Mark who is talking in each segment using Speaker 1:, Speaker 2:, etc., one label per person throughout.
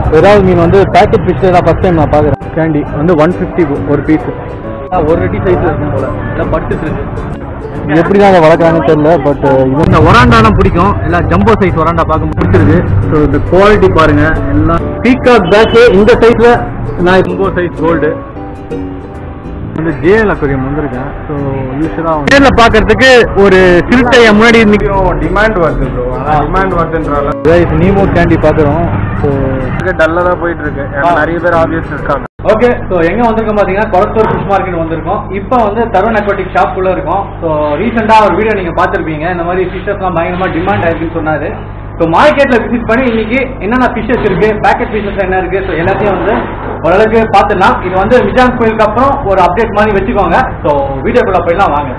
Speaker 1: விரால் மீன் வந்து பேக்கெட் ஃபிஷ் தான் ஃபஸ்ட் டைம் நான் பார்க்குறேன் கேண்டி வந்து ஒன் ஃபிஃப்டி ஒரு பீஸ் ஒரு அடி சைஸ் இருக்கும் போல எல்லாம் பட்டு இருக்கு இது எப்படி தான் அதை வளர்க்குறாங்கன்னு தெரியல பட் இது இந்த ஒராண்டாலாம் பிடிக்கும் எல்லாம் ஜம்போ சைஸ் ஒராண்டா பார்க்க பிடிச்சிருக்கு ஸோ இந்த குவாலிட்டி பாருங்க எல்லாம் பீகாக் பேக்கு இந்த சைஸில் நான் ஜம்போ சைஸ் கோல்டு வந்து ஜேஎல் அக்வரியம் வந்திருக்கேன் ஸோ யூஸ்வலாக நேரில் பார்க்கறதுக்கு ஒரு சிறுத்தையை முன்னாடி நிற்கும்
Speaker 2: டிமாண்ட் வருது ப்ரோ ஆனால் டிமாண்ட் வருதுன்றால
Speaker 1: நீமோ கேண்டி பார்க்குறோம் ஸோ
Speaker 2: டல்லாக தான் போயிட்டு இருக்கு ஏன்னா நிறைய பேர் ஆடியன்ஸ் இருக்காங்க
Speaker 1: ஓகே ஸோ எங்கே வந்திருக்கோம் பார்த்தீங்கன்னா கொளத்தூர் ஃபிஷ் மார்க்கெட் வந்திருக்கோம் இப்போ வந்து தருண் அக்வாட்டிக் ஷாப் குள்ள இருக்கோம் ஸோ ரீசெண்டாக ஒரு வீடியோ நீங்கள் பார்த்துருப்பீங்க இந்த மாதிரி ஃபிஷஸ்லாம் பயங்கரமாக டிமாண்ட் ஆயிருக்குன்னு சொன்னாரு ஸோ மார்க்கெட்டில் விசிட் பண்ணி இன்னைக்கு என்னென்ன ஃபிஷஸ் இருக்கு பேக்கெட் ஃபிஷஸ் என்ன இருக்கு ஸோ எல்லாத்தையும் வந்து ஓரளவுக்கு பார்த்துடலாம் இது வந்து விஜான் கோயிலுக்கு அப்புறம் ஒரு அப்டேட் மாதிரி வச்சுக்கோங்க ஸோ வீடியோக்குள்ள போயிடலாம் வாங்க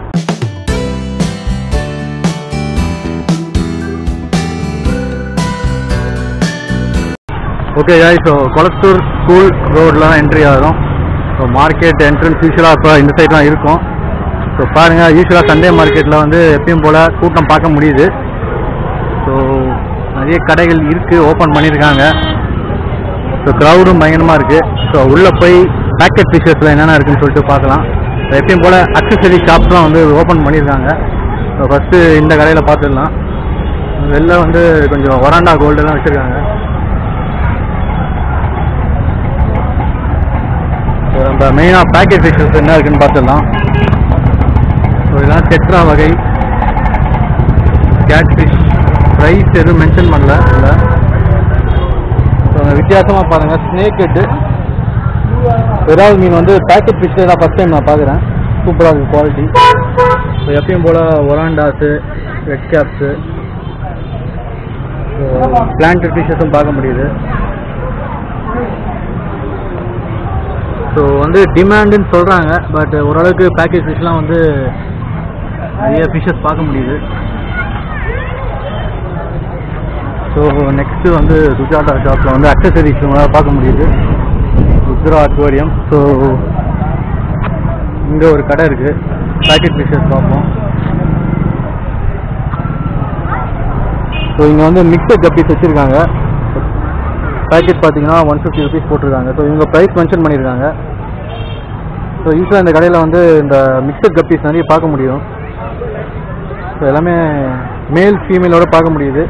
Speaker 1: okay yay so Kolathur school ரோட்லாம் என்ட்ரி ஆகும் ஸோ மார்க்கெட் என்ட்ரன்ஸ் யூஸ்வலாக இப்போ இந்த சைட்லாம் இருக்கும் ஸோ பாருங்கள் யூஸ்வலாக சண்டே மார்க்கெட்டில் வந்து எப்பயும் போல் கூட்டம் பார்க்க முடியுது ஸோ நிறைய கடைகள் இருக்குது ஓப்பன் பண்ணியிருக்காங்க ஸோ க்ரௌடும் பயங்கரமாக இருக்குது ஸோ உள்ளே போய் பேக்கெட் ஃபிஷஸில் என்னென்ன இருக்குன்னு சொல்லிட்டு பார்க்கலாம் So, எப்பயும் போல் அக்சசரி ஷாப்ஸ்லாம் வந்து ஓப்பன் பண்ணியிருக்காங்க ஸோ ஃபஸ்ட்டு இந்த கடையில் பார்த்துடலாம் வெளில வந்து கொஞ்சம் வராண்டா கோல்டெல்லாம் வச்சுருக்காங்க ஸோ நம்ம மெயினாக பேக்கெட் ஃபிஷஸ் என்ன இருக்குன்னு பார்த்துடலாம் ஸோ இதெல்லாம் டெட்ரா வகை கேட் ஃபிஷ் ப்ரைஸ் எதுவும் மென்ஷன் பண்ணல இல்லை ஸோ வித்தியாசமாக பாருங்கள் ஸ்னேக் ஹெட்டு விரால் மீன் வந்து பேக்கெட் ஃபிஷ் தான் ஃபஸ்ட் டைம் நான் பார்க்குறேன் சூப்பராக இருக்குது குவாலிட்டி ஸோ எப்பயும் போல் orandas red caps so planted ஃபிஷஸும் பார்க்க முடியுது ஸோ வந்து டிமாண்டுன்னு சொல்கிறாங்க பட் ஓரளவுக்கு பேக்கேஜ் ஃபிஷ்லாம் வந்து நிறைய ஃபிஷ்ஷஸ் பார்க்க முடியுது ஸோ நெக்ஸ்ட்டு வந்து சுஜாதா ஷாப்பில் வந்து அக்சசரிஸ் பார்க்க முடியுது ருத்ரா அக்வாரியம் ஸோ இங்கே ஒரு கடை இருக்குது பேக்கெட் ஃபிஷ்ஷஸ் பார்ப்போம் ஸோ இங்கே வந்து மிக்சர் கப்பீஸ் வச்சுருக்காங்க பேக்கெட் பார்த்தீங்கன்னா ஒன் ஃபிஃப்டி ருபீஸ் போட்டிருக்காங்க ஸோ இவங்க ப்ரைஸ் மென்ஷன் பண்ணியிருக்காங்க ஸோ யூஸ்வலாக இந்த கடையில் வந்து இந்த மிக்சர் கப்பீஸ் நிறைய பார்க்க முடியும் ஸோ எல்லாமே மேல் ஃபீமேலோட பார்க்க முடியுது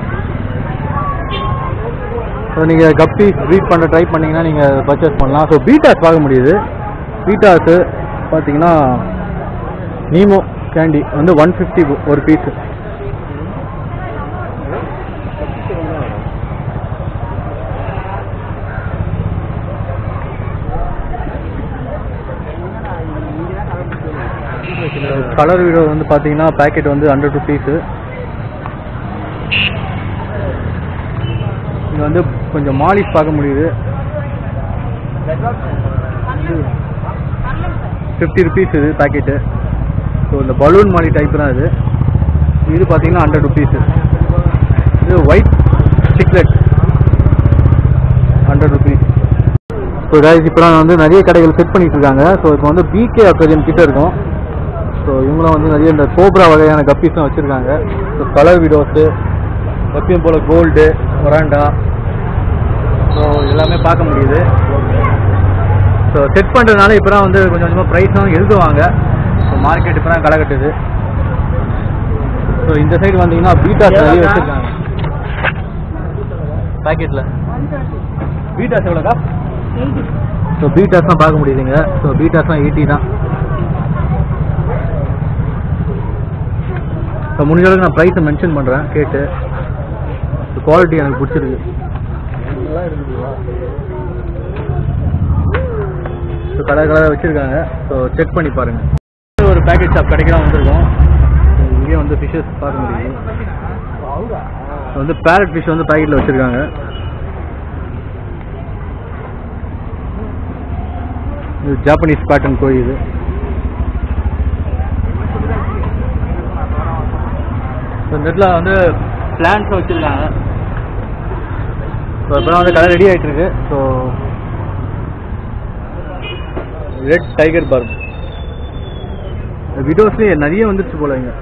Speaker 1: ஸோ நீங்கள் கப்பீஸ் ப்ரீட் பண்ண ட்ரை பண்ணீங்கன்னா நீங்கள் பர்ச்சேஸ் பண்ணலாம் ஸோ பீட்டாஸ் பார்க்க முடியுது பீட்டாஸு பார்த்தீங்கன்னா நீமோ கேண்டி வந்து ஒன் ஃபிஃப்டி ஒரு பீஸு கலர் வீடியோ வந்து பார்த்தீங்கன்னா பேக்கெட் வந்து ஹண்ட்ரட் ருபீஸு இங்கே வந்து கொஞ்சம் மாலிஷ் பார்க்க முடியுது ஃபிஃப்டி ருபீஸ் இது பேக்கெட்டு ஸோ இந்த பலூன் மாலி டைப் தான் இது இது பார்த்தீங்கன்னா ஹண்ட்ரட் ருபீஸு இது white cichlid hundred rupees so guys இப்போ வந்து நிறைய கடைகள் செட் பண்ணிட்டு இருக்காங்க ஸோ இப்போ வந்து பிகே அக்வேரியம் கிட்ட இருக்கும் ஸோ இவங்களும் வந்து நிறைய இந்த கோப்ரா வகையான கப்பீஸ்லாம் வச்சுருக்காங்க ஸோ கலர் விடோஸு எப்பயும் போல் கோல்டு ஒராண்டா ஸோ எல்லாமே பார்க்க முடியுது ஸோ செட் பண்ணுறதுனால இப்போ தான் வந்து கொஞ்சம் கொஞ்சமாக ப்ரைஸ்லாம் எழுதுவாங்க ஸோ மார்க்கெட் இப்போ தான் களை கட்டுது ஸோ இந்த சைடு வந்தீங்கன்னா பீட்டாஸ் நிறைய வச்சுருக்காங்க பேக்கெட்டில் பீட்டாஸ் எவ்வளோக்கா ஸோ பீட்டாஸ்லாம் பார்க்க முடியுதுங்க ஸோ பீட்டாஸ்லாம் எயிட்டி தான் ஸோ முடிஞ்ச அளவுக்கு நான் ப்ரைஸை மென்ஷன் பண்ணுறேன் கேட்டு குவாலிட்டி எனக்கு பிடிச்சிருக்கு ஸோ கலர் கலராக வச்சுருக்காங்க ஸோ செக் பண்ணி பாருங்கள் ஒரு பேக்கெட் ஷாப் கடைக்கு தான் வந்திருக்கோம் So, இங்கேயே வந்து ஃபிஷ்ஷஸ் பார்க்க முடியுது So, வந்து பேரட் ஃபிஷ் வந்து பேக்கெட்டில் வச்சுருக்காங்க இது ஜாப்பனீஸ் பேட்டர்ன் கோழி இது ஸோ இந்த இடத்துல வந்து பிளான்ஸ் வச்சுருக்காங்க ஸோ இப்போ வந்து கடை ரெடி ஆகிட்டு இருக்கு ஸோ ரெட் டைகர் பார்க் விடோஸ்லேயே நிறைய வந்துருச்சு போல இங்க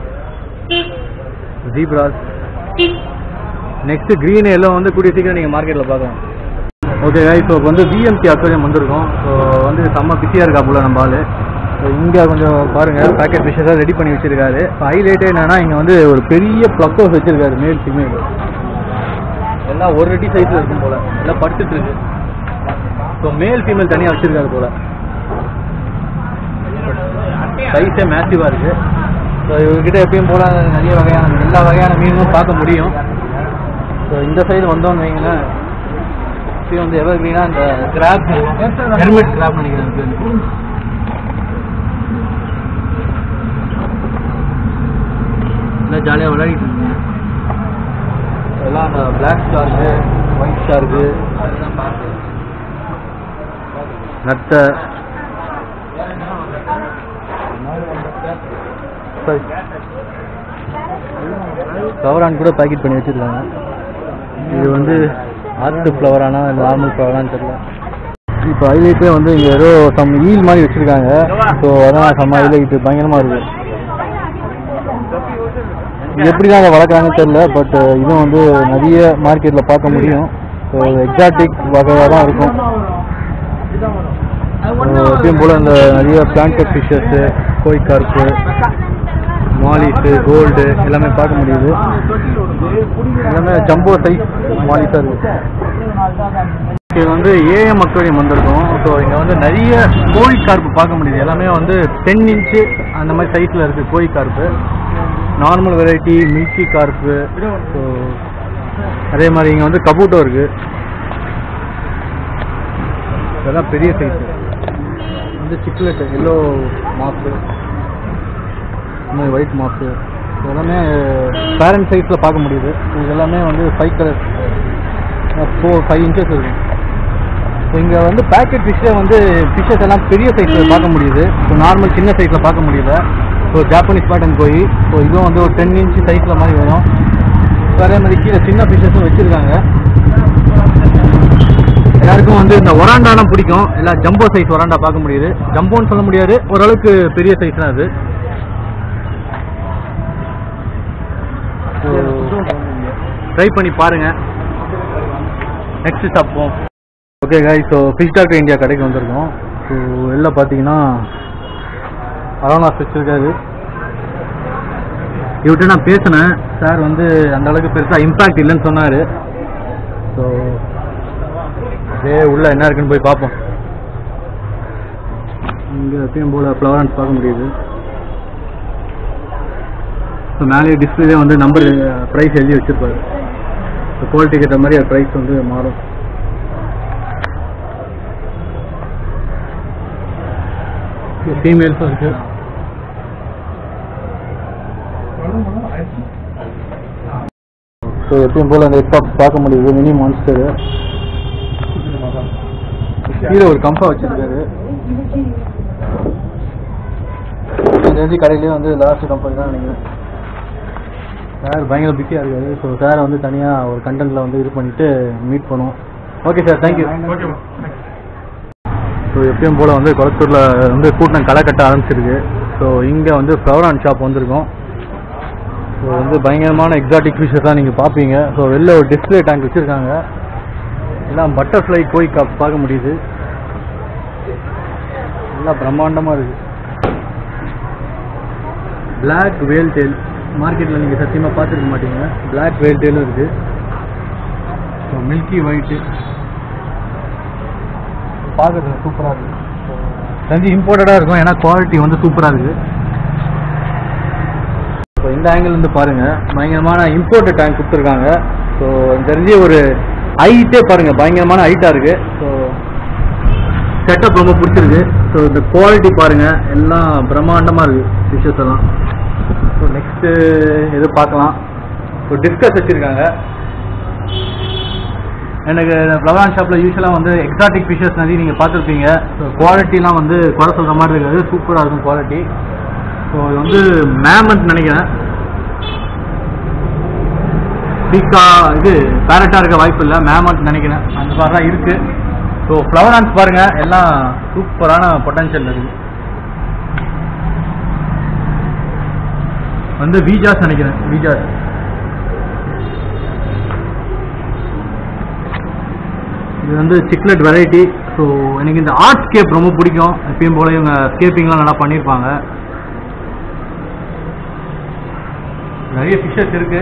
Speaker 1: ஜீப்ராஸ் நெக்ஸ்ட் க்ரீன் எல்லாம் வந்து கூடிய சீக்கிரம் நீங்கள் மார்க்கெட்டில் பார்க்கலாம் ஓகே இப்போ வந்து விஎம்சி அக்வேரியம் வந்திருக்கோம் ஸோ வந்து செம்ம பிஸியாக இருக்கா போல நம்ம ஆள் ஸோ இங்கே கொஞ்சம் பாருங்கள் பேக்கெட் ஃபிஷ்ஷாக ரெடி பண்ணி வச்சிருக்காரு இப்போ ஹைலைட்டே என்னன்னா இங்கே வந்து ஒரு பெரிய ப்ளக் ஹவுஸ் வச்சிருக்காரு மேல் ஃபீமேல் எல்லாம் ஒரு அடி சைஸில் இருக்கும் போல எல்லாம் படுத்துட்டு இருக்கு ஸோ மேல் ஃபீமேல் தனியாக வச்சிருக்காரு போல சைஸே மேசிவாக இருக்கு ஸோ இவர்கிட்ட எப்பயும் போல நிறைய வகையான எல்லா வகையான மீனும் பார்க்க முடியும் ஸோ இந்த சைடு வந்தோம்னு வைங்களேன் இப்பயும் வந்து எவர் மீனா இந்த கிராப் ஹெல்மெட் கிராப் நினைக்கிறேன் இது பேரு. எல்லாம் ஜாலியாக விளையாடிட்டு இருக்கீங்க எல்லாம் அந்த பிளாக் ஷார்க்கு ஒயிட் ஷார்க்கு நத்தை கவரான் கூட பேக்கெட் பண்ணி வச்சிருக்காங்க இது வந்து ஆர்ட் ஃப்ளவரானா நார்மல் ஃப்ளவரான்னு தெரியல இப்போ ஹைலைட்டே வந்து இங்கே ஏதோ சம் ஈல் மாதிரி வச்சிருக்காங்க ஸோ அதான் செம்ம ஹைலைட் பயங்கரமாக இருக்கு இது எப்படி தான் அதை வளர்க்குறாங்கன்னு தெரியல பட் இதுவும் வந்து நிறைய மார்க்கெட்டில் பார்க்க முடியும் ஸோ எக்ஸாட்டிக் வகையாக தான் இருக்கும் So, எப்பயும் போல் இந்த நிறைய planted fishes koi carp mollies gold எல்லாமே பார்க்க முடியுது எல்லாமே ஜம்போ சைஸ் மாலிஸாக இருக்கு இது வந்து ஏஎம் அக்வேரியம் வந்திருக்கும் ஸோ இங்கே வந்து நிறைய கோழி கார்ப்பு பார்க்க முடியுது எல்லாமே வந்து டென் இன்ச்சு அந்த மாதிரி சைஸில் இருக்குது கோழி carp normal variety milky carp so அதே மாதிரி இங்கே வந்து கபூட்டோ இருக்குது இதெல்லாம் பெரிய சைஸ் வந்து சிக்லெட் எல்லோ மாப்பு இந்த மாதிரி ஒயிட் மாப்பு எல்லாமே பேரண்ட் சைஸில் பார்க்க முடியுது இது எல்லாமே வந்து five colour four five inches இருக்கும் ஸோ இங்கே வந்து பேக்கெட் ஃபிஷ்ஷே வந்து ஃபிஷ்ஷஸ் எல்லாம் பெரிய சைஸில் பார்க்க முடியுது ஸோ நார்மல் சின்ன சைஸில் பார்க்க முடியல ஸோ ஜாப்பனீஸ் பேட்டன் போய் ஸோ இதுவும் வந்து ஒரு டென் இன்ச் சைஸில் மாதிரி வரும் ஸோ அதே மாதிரி கீழே சின்ன ஃபிஷ்ஷஸும் வச்சுருக்காங்க எல்லாருக்கும் வந்து இந்த ஒராண்டாலாம் பிடிக்கும் எல்லாம் ஜம்போ சைஸ் ஒராண்டா பார்க்க முடியுது ஜம்போன்னு சொல்ல முடியாது ஓரளவுக்கு பெரிய சைஸ் தான் அது ட்ரை பண்ணி பாருங்க நெக்ஸ்ட் சாப்பிடுவோம் ஓகே காய் ஸோ ஃபிஷ் டாக்டர் இந்தியா கடைக்கு வந்திருக்கோம் ஸோ வெளில பார்த்தீங்கன்னா அரோனா ஃபிஷ் இருக்காது இவர்கிட்ட நான் பேசினேன் சார் வந்து அந்த அளவுக்கு பெருசாக இம்பாக்ட் இல்லைன்னு சொன்னார் ஸோ அப்படியே உள்ள என்ன இருக்குன்னு போய் பார்ப்போம் இங்கே எப்பயும் போல் ஃப்ளவரன்ஸ் பார்க்க முடியுது ஸோ மேலே டிஸ்பிளே வந்து நம்பர் ப்ரைஸ் எழுதி வச்சிருப்பாரு ஸோ குவாலிட்டிக்கு ஏற்ற மாதிரி அது ப்ரைஸ் வந்து மாறும் ஃபீமேல்ஸும் இருக்கு ஸோ எப்பயும் போல் அந்த ஹெட் பார்க்க முடியுது மினி மான்ஸ்டரு கீழே ஒரு கம்பா வச்சிருக்காரு தெரிஞ்சு கடையிலேயே வந்து லாஸ்ட் கம்பெனி தான் நினைக்கிறேன் சார் பயங்கர பிஸியாக இருக்காரு ஸோ சாரை வந்து தனியாக ஒரு கண்டென்ட்டில் வந்து இது பண்ணிவிட்டு மீட் பண்ணுவோம் ஓகே சார் தேங்க்யூ ஸோ எப்பயும் போல் வந்து கொளத்தூரில் வந்து கூட்டம் களை கட்ட ஆரம்பிச்சிருக்கு ஸோ இங்கே வந்து ஃப்ளவரான் ஷாப் வந்திருக்கோம் ஸோ வந்து பயங்கரமான எக்ஸாட்டிக் ஃபிஷ்ஷஸ் தான் நீங்கள் பார்ப்பீங்க ஸோ வெளில ஒரு டிஸ்பிளே டேங்க் வச்சுருக்காங்க எல்லாம் பட்டர்ஃப்ளை கோய் காப் பார்க்க முடியுது எல்லாம் பிரம்மாண்டமாக இருக்குது பிளாக் வேல் டெயில் மார்க்கெட்டில் நீங்கள் சத்தியமாக பார்த்துருக்க மாட்டீங்க பிளாக் வேல் டெயிலும் இருக்குது ஸோ மில்கி ஒயிட்டு பார்க்குறது சூப்பராக இருக்குது தெரிஞ்சு இம்போர்ட்டடாக இருக்கும் ஏன்னா குவாலிட்டி வந்து சூப்பராக இருக்குது ஸோ இந்த ஆங்கிள் இருந்து பாருங்க பயங்கரமான இம்போர்ட்டட் டேங்க் கொடுத்துருக்காங்க ஸோ தெரிஞ்சு ஒரு ஹைட்டே பாருங்க பயங்கரமான ஹைட்டாக இருக்கு ஸோ செட்டப் ரொம்ப பிடிச்சிருக்கு ஸோ இந்த குவாலிட்டி பாருங்க எல்லாம் பிரம்மாண்டமாக இருக்கு ஃபிஷஸ் எல்லாம் ஸோ நெக்ஸ்ட்டு எது பார்க்கலாம் ஒரு டிஸ்கஸ் வச்சுருக்காங்க எனக்கு ஃப்ளவரான் ஷாப்பில் யூஸ்வலாக வந்து எக்ஸாட்டிக் ஃபிஷஸ் நிறைய நீங்கள் பார்த்துருப்பீங்க ஸோ குவாலிட்டிலாம் வந்து குறை சொல்கிற மாதிரி இருக்காது சூப்பராக இருக்கும் குவாலிட்டி ஸோ இது வந்து மேமண்ட் நினைக்கிறேன் பீக்கா இது பேரட்டாக இருக்க வாய்ப்பு இல்லை மேமண்ட் நினைக்கிறேன் அந்த மாதிரி தான் இருக்கு ஸோ ஃப்ளவரான்ஸ் பாருங்க எல்லாம் சூப்பரான பொட்டன்ஷியல் இருக்கு வந்து வீஜாஸ் நினைக்கிறேன் வீஜாஸ் இது வந்து சிக்லெட் வெரைட்டி ஸோ எனக்கு இந்த ஆர்ட் ஸ்கேப் ரொம்ப பிடிக்கும் எப்பயும் போல இவங்க ஸ்கேப்பிங்லாம் நல்லா பண்ணியிருப்பாங்க நிறைய ஃபிஷஸ் இருக்கு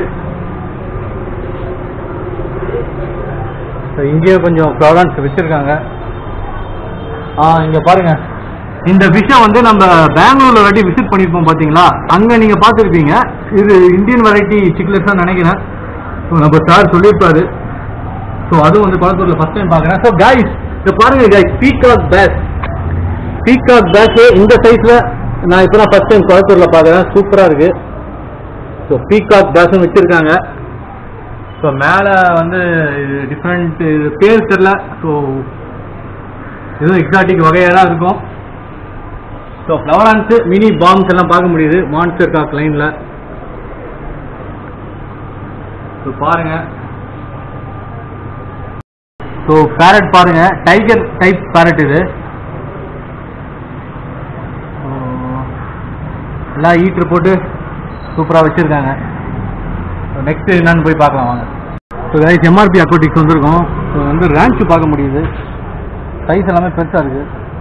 Speaker 1: ஸோ இங்கேயே கொஞ்சம் ப்ராடக்ட்ஸ் வச்சிருக்காங்க ஆ இங்க பாருங்க இந்த ஃபிஷ்ஷை வந்து நம்ம பெங்களூர்ல வாட்டி விசிட் பண்ணியிருப்போம் பாத்தீங்களா அங்க நீங்க பார்த்துருப்பீங்க இது இந்தியன் வெரைட்டி சிக்லெட்ஸ் தான் நினைக்கிறேன் ஸோ நம்ம சார் சொல்லியிருப்பாரு ஸோ அதுவும் வந்து குளத்தூர்ல ஃபர்ஸ்ட் டைம் பார்க்குறேன் ஸோ கைஸ் இதை பாருங்க guys peacock bass peacock bass இந்த சைஸ்ல நான் இப்போ தான் ஃபர்ஸ்ட் டைம் குளத்தூர்ல பார்க்குறேன் சூப்பரா இருக்கு ஸோ பீகாக் பேஸும் வச்சிருக்காங்க ஸோ மேலே வந்து டிஃப்ரெண்ட் பேர் தெரில ஸோ இதுவும் எக்ஸாட்டிக் வகையாக இருக்கும் ஸோ ஃப்ளவரான்ஸ் மினி பாம்ஸ் எல்லாம் பார்க்க முடியுது மான்ஸ்டர் காக் லைனில் ஸோ பாருங்க ஸோ பேரட் பாருங்க டைகர் டைப் பேரட் இது So, எல்லாம் ஈட்டர் போட்டு சூப்பராக வச்சுருக்காங்க நெக்ஸ்ட் என்னன்னு போய் பார்க்கலாம் வாங்க ஸோ கைஸ் எம்ஆர்பி அக்வாட்டிக்ஸ் வந்திருக்கோம் ஸோ வந்து ரேங்க் பார்க்க முடியுது சைஸ் எல்லாமே பெருசாக இருக்கு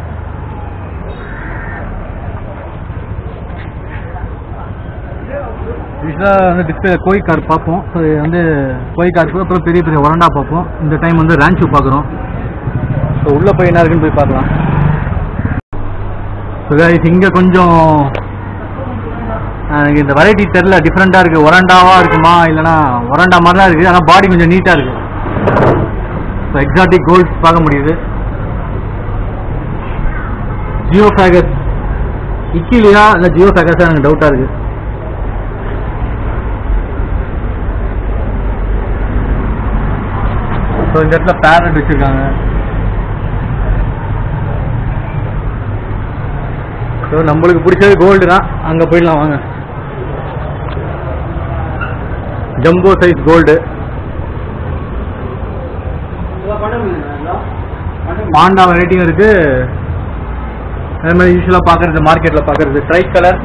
Speaker 1: யூஸ்வலாக வந்து டிஸ்பிளே கோய் கார் பார்ப்போம் ஸோ இது வந்து கோய் கார்க்கு அப்புறம் பெரிய பெரிய ஒரண்டா பார்ப்போம் இந்த டைம் வந்து ரேன்ச்சு பார்க்குறோம் ஸோ உள்ளே போய் என்ன இருக்குன்னு போய் பார்க்கலாம் ஸோ கைஸ் இங்கே கொஞ்சம் எனக்கு இந்த வெரைட்டி தெரில டிஃப்ரெண்ட்டாக இருக்குது ஒரண்டாவாக இருக்குமா இல்லைனா ஒரண்டா மாதிரி தான் இருக்குது ஆனால் பாடி கொஞ்சம் நீட்டாக இருக்குது ஸோ எக்ஸாட்டிக் கோல்ட் பார்க்க முடியுது ஜியோ ஃபேகஸ் இக்கிலியா இல்லை ஜியோ ஃபேகஸா எனக்கு டவுட்டாக இருக்குது ஸோ இந்த இடத்துல பேரட் வச்சுருக்காங்க ஸோ நம்மளுக்கு பிடிச்சது கோல்டு தான் அங்கே போயிடலாம் வாங்க ஜம்போ சைஸ் கோல்டு பாண்டா வெரைட்டியும் இருக்கு அதே மாதிரி யூஸ்வலாக பார்க்கறது மார்க்கெட்டில் பார்க்கறது ட்ரை கலர்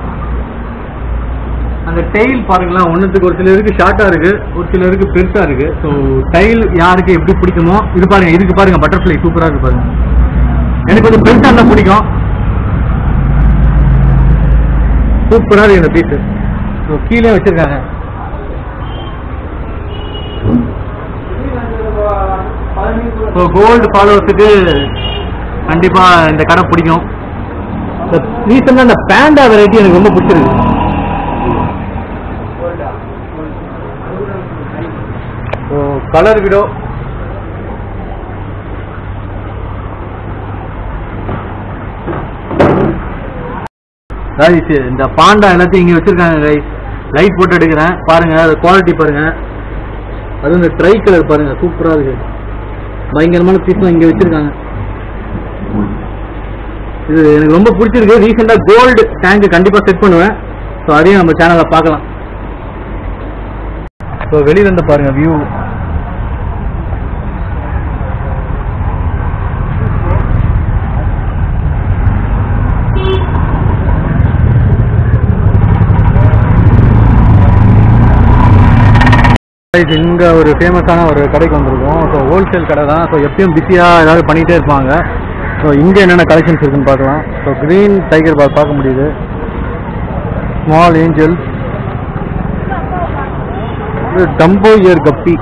Speaker 1: அந்த டெயில் பாருங்களேன் ஒன்றுத்துக்கு ஒரு சிலருக்கு ஷார்ட்டாக இருக்கு ஒரு சிலருக்கு பெருசாக இருக்கு ஸோ டைல் யாருக்கு எப்படி பிடிக்குமோ இது பாருங்க இதுக்கு பாருங்க பட்டர்ஃப்ளை சூப்பராக இருக்கு பாருங்க எனக்கு கொஞ்சம் பெருசாக இருந்தால் பிடிக்கும் சூப்பராக இருக்கு இந்த பீஸு ஸோ கீழே வச்சிருக்காங்க ஸோ கோல்டு ஃபாலோவர்ஸுக்கு கண்டிப்பாக இந்த கடை பிடிக்கும் ரீசெண்டாக இந்த பேண்டா வெரைட்டி எனக்கு ரொம்ப பிடிச்சிருக்கு ஸோ கலர் விடோ கைஸ் இந்த பாண்டா எல்லாத்தையும் இங்கே வச்சிருக்காங்க கைஸ் லைட் போட்டு எடுக்கிறேன் பாருங்க அது குவாலிட்டி பாருங்க அது இந்த ட்ரை கலர் பாருங்க சூப்பரா இருக்கு பயங்கரமான பீஸ்லாம் இங்க வச்சிருக்காங்க இது எனக்கு ரொம்ப பிடிச்சிருக்கு ரீசெண்டா கோல்டு டேங்க் கண்டிப்பா செட் பண்ணுவேன் ஸோ அதையும் நம்ம சேனல்ல பார்க்கலாம் ஸோ வெளியில இருந்து பாருங்க வியூ இங்க ஒரு ஃபேமஸான ஒரு கடைக்கு வந்திருக்கோம் ஸோ ஹோல்சேல் கடை தான் ஸோ எப்பயும் பிஸியாக ஏதாவது பண்ணிகிட்டே இருப்பாங்க ஸோ இங்கே என்னென்ன கலெக்ஷன்ஸ் இருக்குன்னு பார்க்கலாம் ஸோ க்ரீன் டைகர் பார் பார்க்க முடியுது ஸ்மால் ஏஞ்சல் இது டம்போ இயர் கப்பி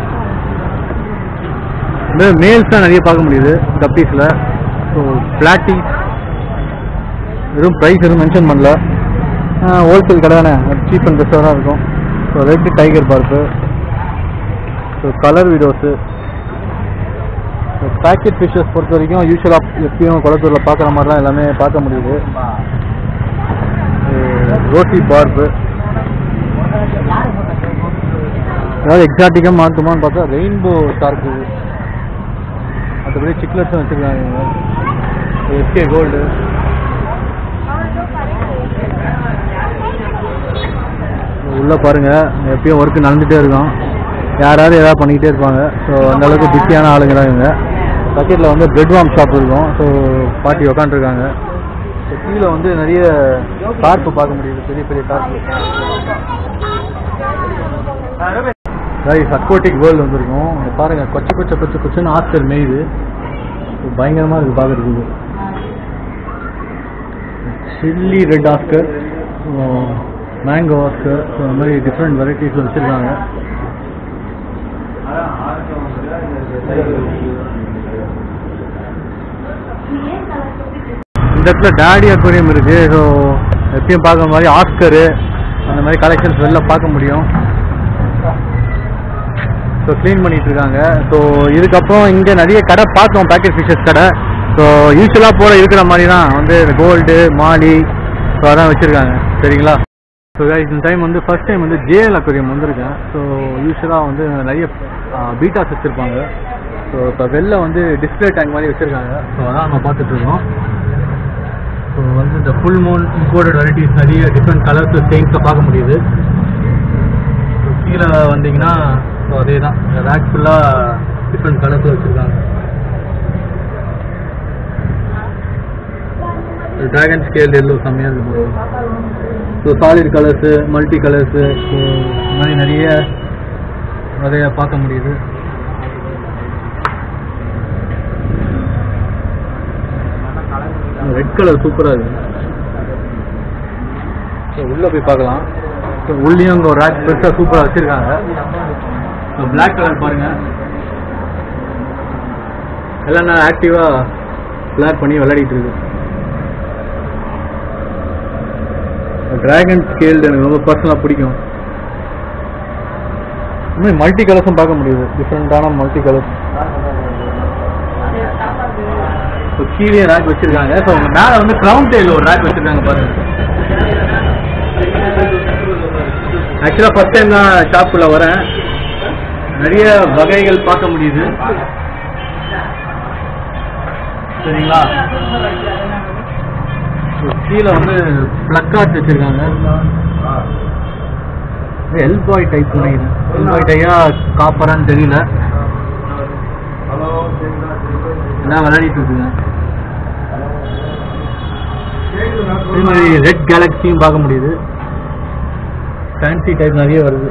Speaker 1: இந்த மேல்ஸ் தான் நிறைய பார்க்க முடியுது கப்பீஸில் ஸோ பிளாட்டிஸ் வெறும் ப்ரைஸ் எதுவும் மென்ஷன் பண்ணல ஹோல்சேல் கடை தானே சீப் அண்ட் பெஸ்ட்டாக தான் இருக்கும் ஸோ ரெட் டைகர் பார்க்கு so colour videos packet fishes பொறுத்த வரைக்கும் யூஸ்வலாக எப்பயும் குளத்தூரில் பார்க்குற மாதிரிலாம் எல்லாமே பார்க்க முடியுது ரோட்டி பார்ப்பு ஏதாவது எக்ஸாட்டிக்காக மாற்றுமான்னு பார்த்தா ரெயின்போ ஷார்க்கு மற்றபடி சிக்லெட்ஸும் வச்சுருக்காங்க எஸ்கே கோல்டு உள்ள பாருங்க எப்பயும் ஒர்க் நடந்துட்டே இருக்கும் யாராவது ஏதாவது பண்ணிக்கிட்டே இருப்பாங்க ஸோ அந்த அளவுக்கு பிஸியான ஆளுங்க தான் இவங்க பக்கெட்டில் வந்து பிரெட் வார்ம் ஷாப் இருக்கும் ஸோ பாட்டி உக்காந்துருக்காங்க ஸோ கீழே வந்து நிறைய கார்ப்பு பார்க்க முடியுது பெரிய பெரிய கார்ப்பு கைஸ் அக்வாட்டிக் வேர்ல்டு வந்திருக்கும் இங்க பாருங்க கொச்ச கொச்ச கொச்ச கொச்சன்னு ஆஸ்கர் மேயுது இது பயங்கரமா இருக்கு பார்க்கறதுக்கு chilli red oscar mango oscar so அந்த மாதிரி டிஃப்ரெண்ட் வெரைட்டிஸ் வச்சுருக்காங்க இந்த இடத்துல டேடி அக்வேரியம் இருக்கு ஸோ எப்பயும் பார்க்குற மாதிரி ஆஸ்கரு அந்த மாதிரி கலெக்ஷன்ஸ் வெளில பார்க்க முடியும் ஸோ க்ளீன் பண்ணிட்டு இருக்காங்க ஸோ இதுக்கப்புறம் இங்கே நிறைய கடை பார்த்தோம் பேக்கெட் ஃபிஷஸ் கடை ஸோ யூஸ்வலாக போல இருக்கிற மாதிரி தான் வந்து கோல்டு மாலி ஸோ அதான் வச்சுருக்காங்க சரிங்களா ஸோ இந்த டைம் வந்து ஃபர்ஸ்ட் டைம் வந்து ஜேஎல் அக்வேரியம் வந்திருக்கேன் ஸோ யூஸ்வலாக வந்து நிறைய பீட்டாஸ் வச்சுருப்பாங்க ஸோ இப்போ வெளில வந்து டிஸ்பிளே டேங்க் மாதிரி வச்சுருக்காங்க ஸோ அதான் நம்ம பார்த்துட்டு இருக்கோம் ஸோ வந்து இந்த ஃபுல் மூன் இம்போர்ட்டட் வெரைட்டிஸ் நிறைய டிஃப்ரெண்ட் கலர்ஸ் ஸ்டெயின்ஸை பார்க்க முடியுது So, கீழே வந்தீங்கன்னா ஸோ அதே தான் ரேக் ஃபுல்லாக டிஃப்ரெண்ட் கலர்ஸ் வச்சுருக்காங்க ட்ராகன் ஸ்கேல் எல்லோ செம்மையாக இருக்கு so solid colours multi colours so இந்த மாதிரி நிறைய நிறைய பார்க்க முடியுது ரெட் கலர் சூப்பராக இருக்கு ஸோ உள்ளே போய் பார்க்கலாம் ஸோ உள்ளேயும் அங்கே ஒரு ரேக் பெருசாக சூப்பராக வச்சுருக்காங்க ஸோ பிளாக் கலர் பாருங்க எல்லாம் நான் ஆக்டிவாக ஃப்ளார் பண்ணி விளையாடிட்டு இருக்கு டிராகன் ஸ்கேல்டு எனக்கு ரொம்ப பர்சனலாக பிடிக்கும் இன்னும் மல்டி கலர்ஸும் பார்க்க முடியுது டிஃப்ரெண்ட்டான மல்டி கலர்ஸ் ஸோ கீழே ரேக் வச்சிருக்காங்க ஸோ உங்க மேலே வந்து க்ரௌன் டெயில் ஒரு ரேக் வச்சிருக்காங்க பாருங்க ஆக்சுவலாக ஃபர்ஸ்ட் டைம் தான் ஷாப்புக்குள்ள வரேன் நிறைய வகைகள் பார்க்க முடியுது சரிங்களா ஸோ கீழே வந்து பிளக்கார்ட் வச்சிருக்காங்க எல் பாய் டைப் நினைக்கிறேன் எல் பாய் டையா காப்பரான்னு தெரியல எல்லாம் விளையாடிட்டு இருக்குங்க இதே மாதிரி ரெட் கேலக்ஸியும் பார்க்க முடியுது ஃபேன்சி டைப் நிறைய வருது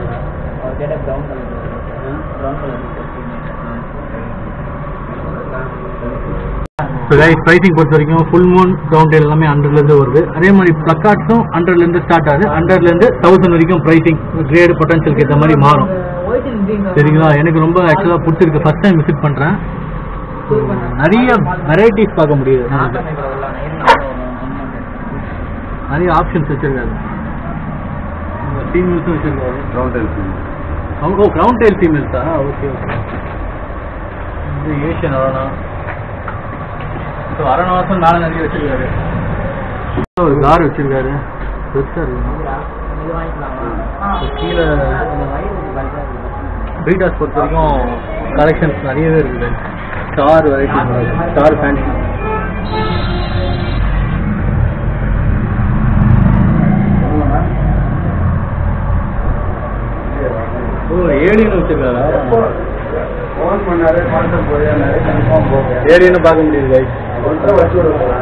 Speaker 1: ஸோ கைஸ் ப்ரைசிங் பொறுத்த வரைக்கும் ஃபுல் மூன் கிரவுண்ட் எல்லாமே ஹண்ட்ரட்லேருந்து வருது அதே மாதிரி ப்ளக்கார்ட்ஸும் ஹண்ட்ரட்லேருந்து ஸ்டார்ட் ஆகுது ஹண்ட்ரட்லேருந்து தௌசண்ட் வரைக்கும் ப்ரைசிங் கிரேடு பொட்டன்ஷியலுக்கு ஏற்ற மாதிரி மாறும் சரிங்களா எனக்கு ரொம்ப ஆக்சுவலாக பிடிச்சிருக்கு ஃபர்ஸ்ட் டைம் விசிட் பண்ணுறேன் நிறைய வெரைட்டிஸ் பார்க்க முடியுது நமக்கு. நிறைய ஆப்ஷன்ஸ் வச்சிருக்காரு ஃபீமேல்ஸும் வச்சிருக்காரு அவங்க ஓ க்ரௌண்ட் டெயில் ஃபீமேல்ஸா ஓகே ஓகே இது ஏஷியன் அரணா ஸோ அரணாசம் மேலே நிறைய வச்சிருக்காரு ஒரு கார் வச்சிருக்காரு பெருசாக இருக்கு So, கீழே பீட்டாஸ் பொறுத்த வரைக்கும் கலெக்ஷன்ஸ் நிறையவே இருக்குது ஸ்டார் வெரைட்டி ஸ்டார் ஃபேன்சி ஓ ஏடின்னு வச்சிருக்காரா
Speaker 2: ஃபோன் பண்ணாரு பார்த்து போயாரு கன்ஃபார்ம் போக
Speaker 1: ஏடின்னு பார்க்க முடியுது கைஸ்
Speaker 2: ஒன்றரை வச்சு விடுவோம்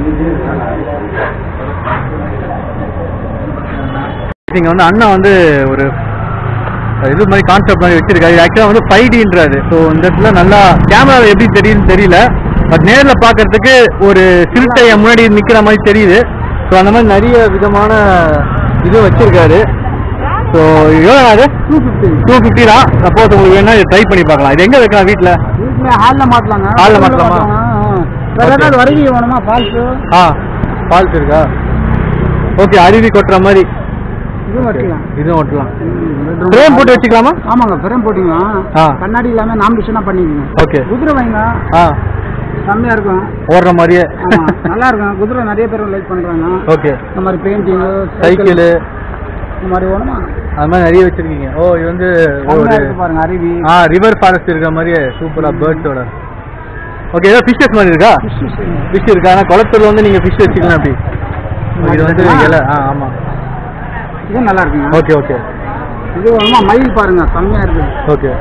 Speaker 1: இங்க வந்து அண்ணா வந்து ஒரு இது மாதிரி கான்செப்ட் மாதிரி வச்சிருக்காரு ஆக்சுவலாக வந்து ஃபைவ் டின்றாரு ஸோ இந்த இடத்துல நல்லா கேமரா எப்படி தெரியுதுன்னு தெரியல பட் நேரில் பார்க்கறதுக்கு ஒரு சிறுத்தைய முன்னாடி நிற்கிற மாதிரி தெரியுது ஸோ அந்த மாதிரி நிறைய விதமான இது வச்சிருக்காரு ஸோ எவ்வளோ அது டூ ஃபிஃப்டி டூ ஃபிஃப்டி தான் சப்போஸ் உங்களுக்கு வேணா ட்ரை பண்ணி பார்க்கலாம் இது எங்கே வைக்கலாம் வீட்டில்
Speaker 3: வீட்டில் ஹாலில் மாட்டலாங்க
Speaker 1: Hall ல மாட்டலாமா?
Speaker 3: வேற
Speaker 1: Okay.
Speaker 3: ஏதாவது வருகை வேணுமா ஃபால்ஸு
Speaker 1: ஆ ஃபால்ஸ் இருக்கா ஓகே அருவி கொட்டுற மாதிரி
Speaker 3: இதுவும் வைக்கலாம்
Speaker 1: இதுவும் ஓட்டலாம்
Speaker 3: ம்,
Speaker 1: ஃப்ரேம் போட்டு வச்சுக்கலாமா
Speaker 3: ஆமாங்க ஃப்ரேம் போட்டிங்கன்னா
Speaker 1: ஆ.
Speaker 3: கண்ணாடி இல்லாமல் நாமினேஷனாக பண்ணிக்கோங்க
Speaker 1: ஓகே
Speaker 3: குதிரை வைங்க
Speaker 1: ஆ
Speaker 3: செம்மையாக இருக்கும்
Speaker 1: ஓடுற மாதிரியே
Speaker 3: ஆமா நல்லா இருக்கும் குதிரை நிறைய பேர் லைக் பண்ணுறாங்க
Speaker 1: ஓகே
Speaker 3: இந்த மாதிரி பெயிண்டிங்கு
Speaker 1: சைக்கிள்
Speaker 3: இந்த மாதிரி வேணுமா
Speaker 1: அது மாதிரி நிறைய வச்சிருக்கீங்க ஓ இது வந்து
Speaker 3: செம்மையா
Speaker 1: ஒரு
Speaker 3: இருக்கு பாருங்க அருவி
Speaker 1: ஆ ரிவர் ஃபாரஸ்ட் இருக்கிற மாதிரியே சூப்பரா பேர்ட்ஸோட ஓகே ஏதோ ஃபிஷஸ் மாதிரி இருக்கா ஃபிஷ் இருக்கா ஆனால் குளத்தூர்ல வந்து நீங்க ஃபிஷ் வச்சுக்கலாம் அப்படி இது வந்து
Speaker 3: ஆ.
Speaker 1: இலை ஆ ஆமா
Speaker 3: இதுவும் நல்லா இருக்குங்க
Speaker 1: ஓகே ஓகே
Speaker 3: இது வேணுமா மயில் பாருங்க செம்மையா இருக்கு
Speaker 1: ஓகே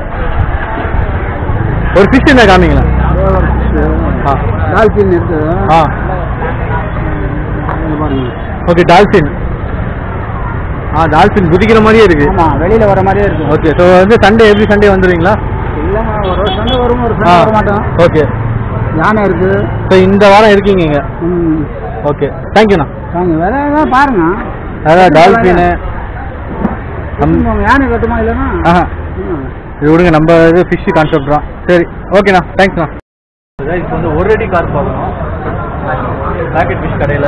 Speaker 1: ஒரு ஃபிஷ் என்ன காமிங்களா ஆ
Speaker 3: டால்பின் இருக்கு
Speaker 1: ஆ
Speaker 3: இது பாருங்க
Speaker 1: ஓகே டால்ஃபின் ஆ டால்ஃபின் குதிக்கிற மாதிரியே இருக்கு
Speaker 3: ஆமா வெளியில வர மாதிரியே இருக்கும்
Speaker 1: ஓகே ஸோ வந்து சண்டே எவ்ரி சண்டே வந்துடுவீங்களா
Speaker 3: இல்லைங்க ஒரு சண்டை வரும் ஒரு
Speaker 1: ஆ
Speaker 3: சண்டை வர மாட்டோம்
Speaker 1: ஓகே
Speaker 3: யானை இருக்கு
Speaker 1: ஸோ இந்த வாரம் இருக்கீங்க இங்க
Speaker 3: ம்
Speaker 1: ஓகே தேங்க்யூண்ணா
Speaker 3: வாங்க வேற ஏதாவது பாருங்க
Speaker 1: அதான் டால்ஃபின்
Speaker 3: உங்க யானை கட்டுமா இல்லைன்னா
Speaker 1: ஆஹா
Speaker 3: ம்.
Speaker 1: இது விடுங்க நம்ம இது ஃபிஷ் கான்செப்ட் தான் சரி ஓகேண்ணா தேங்க்ஸ்ண்ணா இப்போ வந்து ஒரு அடி கார் பார்க்கணும் பேக்கெட் ஃபிஷ் கடையில்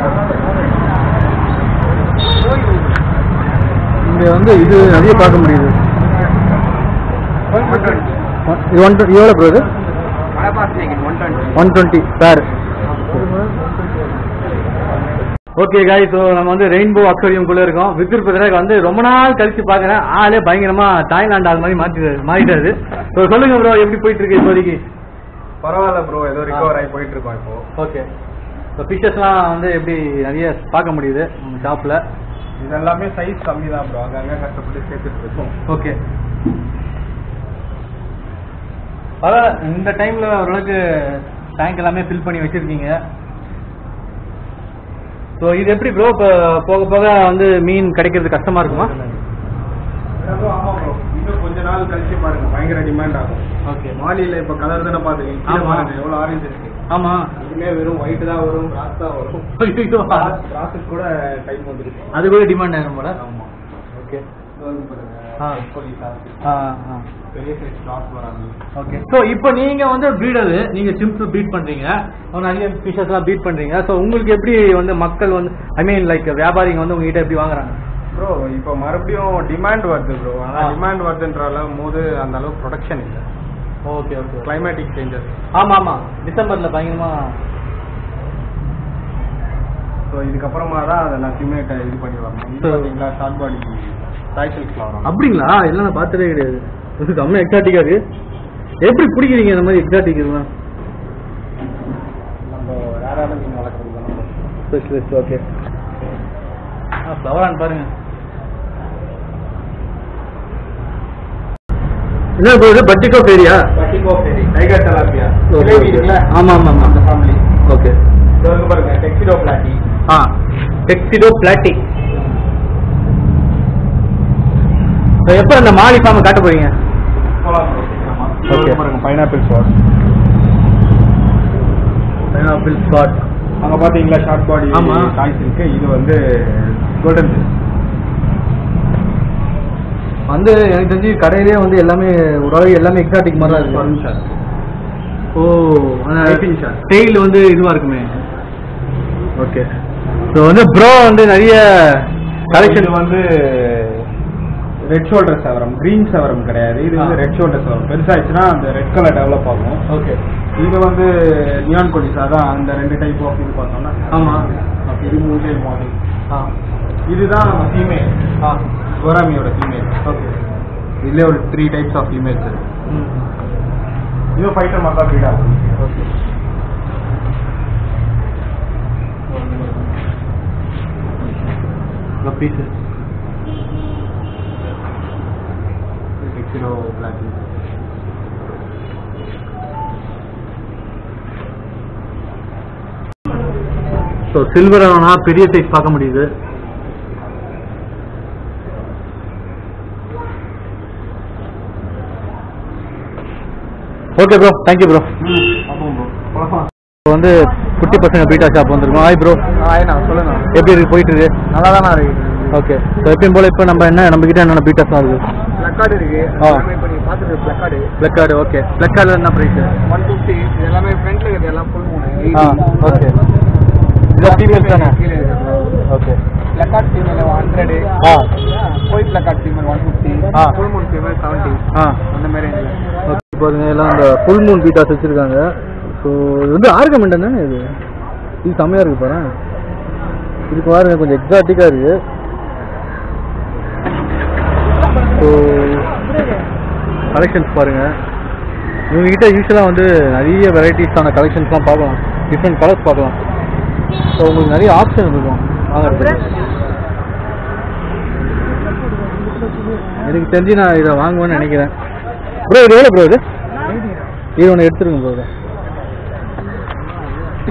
Speaker 1: இங்கே வந்து இது நிறைய பார்க்க முடியுது இது ஒன் இது எவ்வளோ ப்ரோ இது ஒன் டுவெண்ட்டி சார் ஓகே காய் ஸோ நம்ம வந்து ரெயின்போ அக்வரியம் குள்ள இருக்கோம் வித்திருப்ப பிறகு வந்து ரொம்ப நாள் கழிச்சு பார்க்குறேன் ஆளே பயங்கரமா தாய்லாந்து ஆள் மாதிரி மாற்றி மாறிட்டாரு ஸோ சொல்லுங்க ப்ரோ எப்படி போயிட்டு இருக்கு இப்போதைக்கு
Speaker 2: பரவாயில்ல ப்ரோ ஏதோ ரிகவர் ஆகி போயிட்டு இருக்கோம் இப்போ
Speaker 1: ஓகே ஸோ ஃபிஷஸ்லாம் வந்து எப்படி நிறைய பார்க்க முடியுது நம்ம ஷாப்பில்
Speaker 2: இது எல்லாமே சைஸ் கம்மி தான் ப்ரோ அங்கங்க கஷ்டப்பட்டு சேர்த்துட்டு இருக்கோம்
Speaker 1: ஓகே பரவாயில்ல இந்த டைம்ல ஓரளவுக்கு டேங்க் எல்லாமே ஃபில் பண்ணி வச்சிருக்கீங்க ஸோ இது எப்படி ப்ரோ இப்போ போக போக வந்து மீன் கிடைக்கிறது கஷ்டமா இருக்குமா
Speaker 2: ப்ரோ ஆமா ப்ரோ இன்னும் கொஞ்ச நாள் கழிச்சு பாருங்க பயங்கர டிமாண்ட் ஆகும்
Speaker 1: ஓகே
Speaker 2: மாலியில இப்ப கலர் தானே பாத்துக்கீங்க கீழே
Speaker 1: ஆமா.
Speaker 2: பாருங்க எவ்வளவு ஆரஞ்சு இருக்கு
Speaker 1: ஆமா
Speaker 2: இதுமே வெறும் ஒயிட் தான் வரும் பிளாக் தான் வரும்
Speaker 1: ஐயோ,
Speaker 2: ப்ராசஸ் கூட டைம் வந்துருக்கு
Speaker 1: அது கூட டிமாண்ட் ஆகும் போல
Speaker 2: ஆமா
Speaker 1: ஓகே
Speaker 2: இது வந்து பாருங்க
Speaker 1: ஆ.
Speaker 2: எக்கோலி சாஸ்
Speaker 1: ஆ ஆ
Speaker 2: பெரிய சைஸ் ஸ்டாக் வராங்க
Speaker 1: ஓகே ஸோ இப்போ நீங்க வந்து ப்ரீடர் நீங்க சிம்ஸ் பீட் பண்றீங்க அப்புறம் நிறைய ஃபிஷஸ் எல்லாம் பீட் பண்றீங்க ஸோ உங்களுக்கு எப்படி வந்து மக்கள் வந்து ஐ மீன் லைக் வியாபாரிங்க வந்து உங்ககிட்ட எப்படி வாங்குறாங்க
Speaker 2: ப்ரோ இப்போ மறுபடியும் டிமாண்ட் வருது ப்ரோ ஆனா
Speaker 1: ஆ.
Speaker 2: டிமாண்ட் வருதுன்ற போது அந்த அளவுக்கு ப்ரொடக்ஷன் இல்லை
Speaker 1: ஓகே ஓகே
Speaker 2: கிளைமேட்டிக் சேஞ்சஸ்
Speaker 1: ஆமா ஆமா டிசம்பர்ல பயங்கரமா
Speaker 2: ஸோ இதுக்கப்புறமா தான் அதை நான் சிமுலேட்டை இது பண்ணி வரணும் இது
Speaker 1: So-
Speaker 2: பார்த்தீங்களா ஷார்ட் பாடி டைட்டில் வரும்
Speaker 1: அப்படிங்களா இதெல்லாம் நான் பார்த்ததே கிடையாது இது செம்ம எக்ஸாட்டிக்கா இருக்கு எப்படி பிடிக்கிறீங்க இந்த மாதிரி எக்ஸாட்டிக் இதெல்லாம்
Speaker 2: நம்ம ரேரான மீன் வளர்க்குறது தானே
Speaker 1: ஸ்பெஷலிஸ்ட் ஓகே ஆ ஃப்ளவரான் பாருங்க என்ன ப்ரோ இது பட்டிகோ ஏரியா
Speaker 2: பட்டிகோ ஃபெரி டைகர் தலாப்பியா இருக்குல்ல
Speaker 1: ஆமா ஆமா
Speaker 2: அந்த
Speaker 1: ஆமா
Speaker 2: ஃபேமிலி
Speaker 1: ஓகே
Speaker 2: இது வந்து பாருங்க டெக்ஸிடோ பிளாட்டி
Speaker 1: ஆ டெக்ஸிடோ பிளாட்டி எப்போ அந்த மாலி ஃபார்ம் காட்ட போறீங்க
Speaker 2: போலாம் ப்ரோ சீக்கிரமா இது
Speaker 1: Okay.
Speaker 2: வந்து பாருங்க பைனாப்பிள் சாஸ்
Speaker 1: பைனாப்பிள் ஸ்பாட்
Speaker 2: அங்க பாத்தீங்களா ஷார்ட் பாடி
Speaker 1: ஆமா.
Speaker 2: காய்ஸ் இருக்கு இது வந்து கோல்டன்
Speaker 1: வந்து எனக்கு தெரிஞ்சு கடையிலே வந்து எல்லாமே ஓரளவு எல்லாமே எக்ஸாட்டிக் மாதிரி தான்
Speaker 2: பருன்
Speaker 1: இருக்கு
Speaker 2: ஷார்க்
Speaker 1: ஓ
Speaker 2: Typing shark.
Speaker 1: டெய்ல் வந்து இதுவா இருக்குமே ஓகே ஸோ வந்து ப்ரோ வந்து நிறைய
Speaker 2: கலெக்ஷன்
Speaker 1: கலெக்ஷன்
Speaker 2: வந்து red shoulder severum green severum கிடையாது இது வந்து
Speaker 1: ஆ.
Speaker 2: ரெட் ஷோல்டர் சவரம் பெருசாச்சுன்னா அந்த ரெட் கலர் டெவலப் ஆகும்
Speaker 1: ஓகே
Speaker 2: இது வந்து நியான் கொலிசா தான் அந்த ரெண்டு டைப் ஆஃப் இது பார்த்தோம்னா
Speaker 1: ஆமா.
Speaker 2: இது மூணே மாடல்
Speaker 1: ஆ
Speaker 2: இதுதான் நம்ம ஃபீமேல்
Speaker 1: ஆ
Speaker 2: கோராமியோட ஃபீமேல்
Speaker 1: ஓகே
Speaker 2: இதுல ஒரு த்ரீ டைப்ஸ் ஆஃப் ஃபீமேல்ஸ் இருக்கு
Speaker 1: ம்
Speaker 2: இது ஃபைட்டர் மாதிரி தான் ப்ரீட் ஆகும்
Speaker 1: ஓகே பீஸு
Speaker 2: எக்ஸிலோ பிளாட்டி
Speaker 1: ஸோ சில்வர் ஆனால் பெரிய சைஸ் பார்க்க முடியுது ஓகே ப்ரோ தேங்க்யூ ப்ரோ
Speaker 2: அப்போ போகலாம்
Speaker 1: இப்போ வந்து குட்டி பசங்க பீட்டா ஷாப் வந்திருக்கோம் ஹாய் ப்ரோ
Speaker 3: ஆயினா சொல்லுங்க
Speaker 1: எப்படி இருக்கு போயிட்டு இருக்கு
Speaker 3: நல்லா தானே இருக்கு
Speaker 1: ஓகே ஸோ எப்பயும் போல இப்போ நம்ம என்ன நம்ம கிட்ட என்னென்ன பீட்டாஸ்லாம் இருக்கு
Speaker 3: பிளக்கார்டு இருக்கு
Speaker 1: ஆ.
Speaker 3: எல்லாமே இப்போ நீங்க பார்த்துட்டு பிளக்கார்டு
Speaker 1: பிளக்கார்டு ஓகே பிளக்கார்டு என்ன ப்ரைஸ்
Speaker 3: ஒன் ஃபிஃப்டி இது எல்லாமே ஃப்ரண்ட்ல இருக்குது எல்லாம் ஃபுல் மூணு
Speaker 1: ஆ ஓகே இல்லை ஃபீமேல்ஸ் தானே
Speaker 3: கீழே இருக்குது
Speaker 1: ஓகே
Speaker 3: பிளக்கார்ட் ஃபீமேல் ஹண்ட்ரடு
Speaker 1: ஆ
Speaker 3: போய் பிளக்கார்ட் ஃபீமேல் ஒன் ஃபிஃப்டி
Speaker 1: ஆ.
Speaker 3: ஃபுல் மூணு ஃபீமேல் செவன்ட்டி
Speaker 1: ஆ
Speaker 3: அந்த மாதிரி இல்லை
Speaker 1: ஓகே பாருங்க எல்லாம் இந்த ஃபுல் மூன் பீட்டாஸ் வச்சிருக்காங்க ஸோ இது வந்து ஆர்கமெண்ட் தானே இது இது செம்மையா இருக்கு பாரு இதுக்கு பாருங்க கொஞ்சம் எக்ஸாட்டிக்கா இருக்கு ஸோ கலெக்ஷன்ஸ் பாருங்க இவங்க கிட்ட யூஸ்வலாக வந்து நிறைய வெரைட்டிஸான கலெக்ஷன்ஸ்லாம் பார்க்கலாம் டிஃப்ரெண்ட் கலர்ஸ் பார்க்கலாம் ஸோ உங்களுக்கு நிறைய ஆப்ஷன் இருக்கும் வாங்குறதுக்கு எனக்கு தெரிஞ்சு நான் இதை வாங்குவேன்னு நினைக்கிறேன் ப்ரோ இது எவ்வளோ ப்ரோ இது இது ஒன்று எடுத்துருங்க ப்ரோ இதை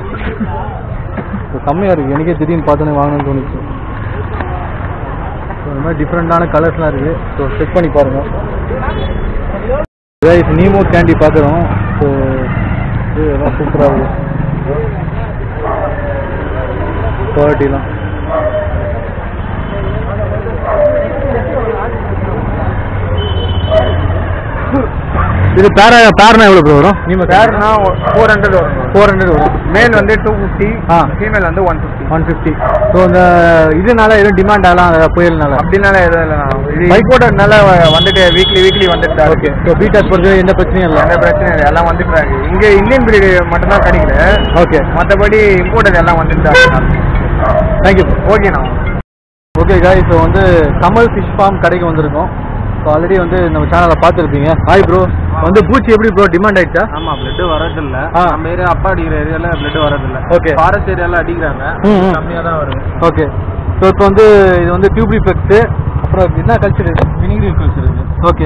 Speaker 1: இது செம்மையா இருக்கு எனக்கே திடீர்னு பார்த்தோன்னே வாங்கணும்னு தோணுச்சு So, இந்த மாதிரி டிஃப்ரெண்டான கலர்ஸ்லாம் இருக்குது ஸோ செக் பண்ணி பாருங்கள் கைஸ் நீமோ கேண்டி பார்க்குறோம் ஸோ இது எல்லாம் சூப்பராக இருக்குது குவாலிட்டிலாம் இது பேர பேர்னா எவ்வளோ ப்ரோ வரும் நீமோ
Speaker 3: பேர்னா ஃபோர் ஹண்ட்ரட் வரும்
Speaker 1: ஃபோர் ஹண்ட்ரட் வரும்
Speaker 3: மேல் வந்து டூ ஃபிஃப்டி
Speaker 1: ஆ.
Speaker 3: ஃபீமேல் வந்து one fifty
Speaker 1: one fifty so இந்த இதனால எதுவும் டிமாண்ட் ஆகலாம் அந்த புயல்னால
Speaker 3: அப்படினால எதுவும் இல்லை இது
Speaker 1: Bike-
Speaker 3: இம்போர்ட்டட்னால வந்துட்டு வீக்லி வீக்லி வந்துட்டு தான்
Speaker 1: ஓகே
Speaker 3: இருக்கு
Speaker 1: ஸோ பீட்டாஸ் பொறுத்து எந்த பிரச்சனையும் இல்லை
Speaker 3: எந்த பிரச்சனையும் இல்லை எல்லாம் வந்துட்டு தான் இருக்கு இங்கே இந்தியன் பிரீடு மட்டும்தான் கிடைக்கல
Speaker 1: ஓகே
Speaker 3: மற்றபடி இம்போர்ட்டட் எல்லாம் வந்துட்டு தான் இருக்கு
Speaker 1: தேங்க்யூ
Speaker 3: ஓகேண்ணா
Speaker 1: ஓகே காய் இப்போ வந்து கமல் ஃபிஷ் ஃபார்ம் கடைக்கு வந்திருக்கோம் ஸோ ஆல்ரெடி வந்து நம்ம சேனலை பார்த்துருப்பீங்க ஹாய் ப்ரோ வந்து பூச்சி எப்படி ப்ரோ டிமாண்ட் ஆயிடுச்சா
Speaker 2: ஆமா பிளட் வரதில்ல
Speaker 1: ஆ.
Speaker 2: நம்ம ஏரியா அப்பா அடிக்கிற ஏரியால பிளட் வரதில்ல
Speaker 1: Okay.
Speaker 2: ஃபாரஸ்ட் ஏரியால அடிக்கிறாங்க
Speaker 1: ம், ம்.
Speaker 2: கம்மியா தான் வருது
Speaker 1: ஓகே ஸோ இப்போ வந்து இது வந்து டியூப்ளிஃபெக்ஸு அப்புறம் என்ன கல்ச்சர்
Speaker 2: வினிகிரி கல்ச்சர் இருக்கு
Speaker 1: ஓகே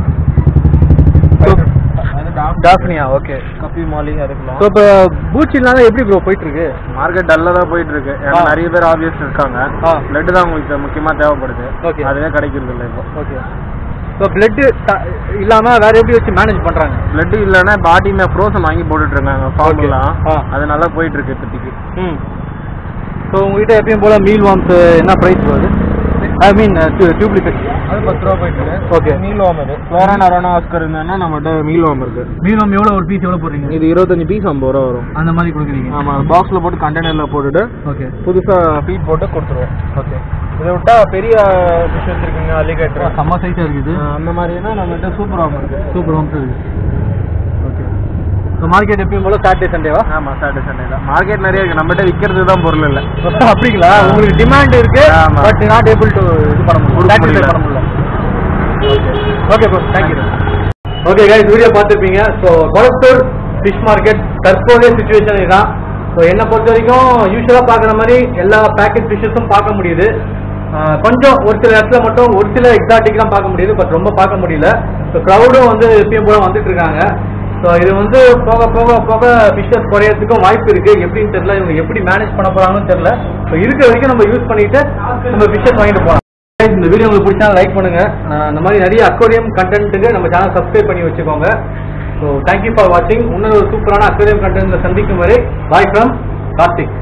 Speaker 2: அது டாக்
Speaker 1: டாஃப்னியா ஓகே
Speaker 2: கப்பி மாலி அதுக்கெல்லாம்
Speaker 1: ஸோ இப்போ பூச்சினால எப்படி ப்ரோ போயிட்டு இருக்கு
Speaker 2: மார்க்கெட் டல்ல தான் போயிட்டு இருக்கு ஏன்னா
Speaker 1: ஆ.
Speaker 2: நிறைய பேர் ஆப்வியஸ் இருக்காங்க
Speaker 1: ஆ.
Speaker 2: பிளட் தான் உங்களுக்கு முக்கியமா தேவைப்படுது
Speaker 1: Okay.
Speaker 2: அதுவே கிடைக்கிறது இல்லை இப்போ
Speaker 1: ஓகே ஸோ பிளட்டு இல்லாமல் வேற எப்படி வச்சு மேனேஜ் பண்ணுறாங்க
Speaker 2: பிளட் இல்லைன்னா பாடியுமே ஃப்ரோசன் வாங்கி போட்டுட்டு இருக்காங்க ஃபார்ம்லாம்
Speaker 1: ஆ.
Speaker 2: அது நல்லா போயிட்டு இருக்கு இப்போதைக்கு
Speaker 1: ம் ஸோ உங்ககிட்ட எப்பயும் போல் மீல் வார்ம்ஸ் என்ன ப்ரைஸ் வருது ஐ மீன் டியூப்ளிஃபெக்ஸ்
Speaker 2: அது பத்து ரூபா போயிட்டு இருக்கு
Speaker 1: ஓகே
Speaker 2: மீல் வாம் இது ஃப்ளோரான் அரோனா ஆஸ்கர் இருந்தாங்கன்னா நம்மகிட்ட மீல் வாம் இருக்கு
Speaker 1: மீல் வார்ம் எவ்வளோ ஒரு பீஸ் எவ்வளோ போடுறீங்க
Speaker 2: இது இருபத்தஞ்சு பீஸ் ஐம்பது ரூபா வரும்
Speaker 1: அந்த மாதிரி கொடுக்குறீங்க
Speaker 2: ஆமா பாக்ஸ்ல போட்டு கண்டெய்னர்ல போட்டுட்டு
Speaker 1: ஓகே
Speaker 2: புதுசா ஃபீட் போட்டு கொடுத்துருவோம்
Speaker 1: ஓகே
Speaker 2: இதை விட்டா பெரிய ஃபிஷ் வச்சிருக்கீங்க அலிகேட்டர்
Speaker 1: செம்ம சைஸாக இருக்குது
Speaker 2: அந்த மாதிரினா நம்மகிட்ட சூப்பர் வாம் இருக்கு
Speaker 1: சூப்பர் வார்ம்ஸ் இருக்குது ஓகே ஸோ மார்க்கெட் எப்பயும் போல் சாட்டர்டே சண்டேவா
Speaker 2: ஆமா சாட்டர்டே சண்டே தான் மார்க்கெட் நிறைய இருக்கு நம்மகிட்ட விற்கிறது தான் பொருள் இல்ல
Speaker 1: அப்படிங்களா உங்களுக்கு டிமாண்ட் இருக்கு
Speaker 2: ஆமா.
Speaker 1: பட் நாட் ஏபிள் டு இது பண்ண முடியும்
Speaker 2: கொடுக்க
Speaker 1: satisfy
Speaker 2: முடியல.
Speaker 1: பண்ண முடியல okay bro thank you okay guys video பார்த்துருப்பீங்க ஸோ கொளத்தூர் ஃபிஷ் மார்க்கெட் தற்போதைய சுச்சுவேஷன் இதுதான் ஸோ என்னை பொறுத்த வரைக்கும் யூஸ்வலாக பார்க்குற மாதிரி எல்லா பேக்கெட் ஃபிஷ்ஷஸும் பார்க்க முடியுது ஆஹ் கொஞ்சம் ஒரு சில இடத்துல மட்டும் ஒரு சில எக்ஸாட்டிக்லாம் பார்க்க முடியுது பட் ரொம்ப பார்க்க முடியல ஸோ க்ரௌடும் வந்து எப்பயும் போல வந்துட்டு இருக்காங்க ஸோ இது வந்து போக போக போக ஃபிஷஸ் குறையறதுக்கும் வாய்ப்பு இருக்கு எப்படின்னு தெரியல இவங்க எப்படி மேனேஜ் பண்ண போறாங்கன்னு தெரியல ஸோ இருக்கிற வரைக்கும் நம்ம யூஸ் பண்ணிட்டு நம்ம ஃபிஷஸ் வாங்கிட்டு போகலாம் Guys, இந்த வீடியோ உங்களுக்கு பிடிச்சா லைக் பண்ணுங்க ஆஹ் இந்த மாதிரி நிறைய அக்வேரியம் கண்டென்ட்டுக்கு நம்ம சேனல் சப்ஸ்கிரைப் பண்ணி வச்சுக்கோங்க ஸோ தேங்க்யூ ஃபார் வாட்சிங் இன்னொரு சூப்பரான அக்வேரியம் கண்டென்ட்ல சந்திக்கும் வரை பாய் ஃப்ரம் கார்த்திக்